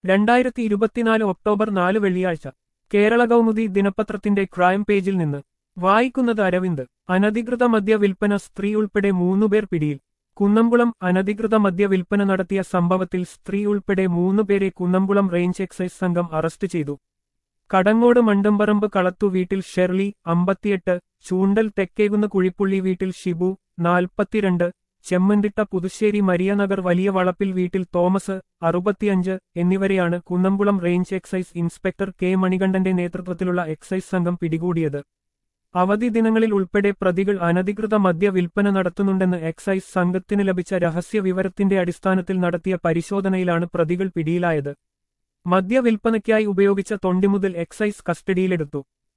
രണ്ടായിരത്തി ഇരുപത്തിനാല് ഒക്ടോബർ നാല് വെള്ളിയാഴ്ച കേരള കൗമുദി ദിനപത്രത്തിന്റെ ക്രൈം പേജിൽ നിന്ന് വായിക്കുന്നത് അരവിന്ദ് അനധികൃത മദ്യ വിൽപ്പന സ്ത്രീ ഉൾപ്പെടെ മൂന്നുപേർ പിടിയിൽ കുന്നംകുളം അനധികൃത മദ്യ വിൽപ്പന നടത്തിയ സംഭവത്തിൽ സ്ത്രീ ഉൾപ്പെടെ മൂന്നുപേരെ കുന്നംകുളം റേഞ്ച് എക്സൈസ് സംഘം അറസ്റ്റ് ചെയ്തു കടങ്ങോട് മണ്ടമ്പറമ്പ് കളത്തു വീട്ടിൽ ഷെർലി അമ്പത്തിയെട്ട് ചൂണ്ടൽ തെക്കേകുന്ന് കുഴിപ്പുള്ളി വീട്ടിൽ ഷിബു നാൽപ്പത്തിരണ്ട് ചെമ്മന്തിട്ട പുതുശ്ശേരി മരിയനഗർ വലിയ വളപ്പിൽ വീട്ടിൽ തോമസ് അറുപത്തിയഞ്ച് എന്നിവരെയാണ് Kunnamkulam range excise inspector K മണികണ്ഠന്റെ നേതൃത്വത്തിലുള്ള എക്സൈസ് സംഘം പിടികൂടിയത് അവധി ദിനങ്ങളിൽ ഉൾപ്പെടെ പ്രതികൾ അനധികൃത മദ്യ വിൽപ്പന നടത്തുന്നുണ്ടെന്ന് എക്സൈസ് സംഘത്തിന് ലഭിച്ച രഹസ്യ വിവരത്തിന്റെ അടിസ്ഥാനത്തിൽ നടത്തിയ പരിശോധനയിലാണ് പ്രതികൾ പിടിയിലായത് മദ്യ വിൽപ്പനയ്ക്കായി ഉപയോഗിച്ച തൊണ്ടിമുതൽ എക്സൈസ് കസ്റ്റഡിയിലെടുത്തു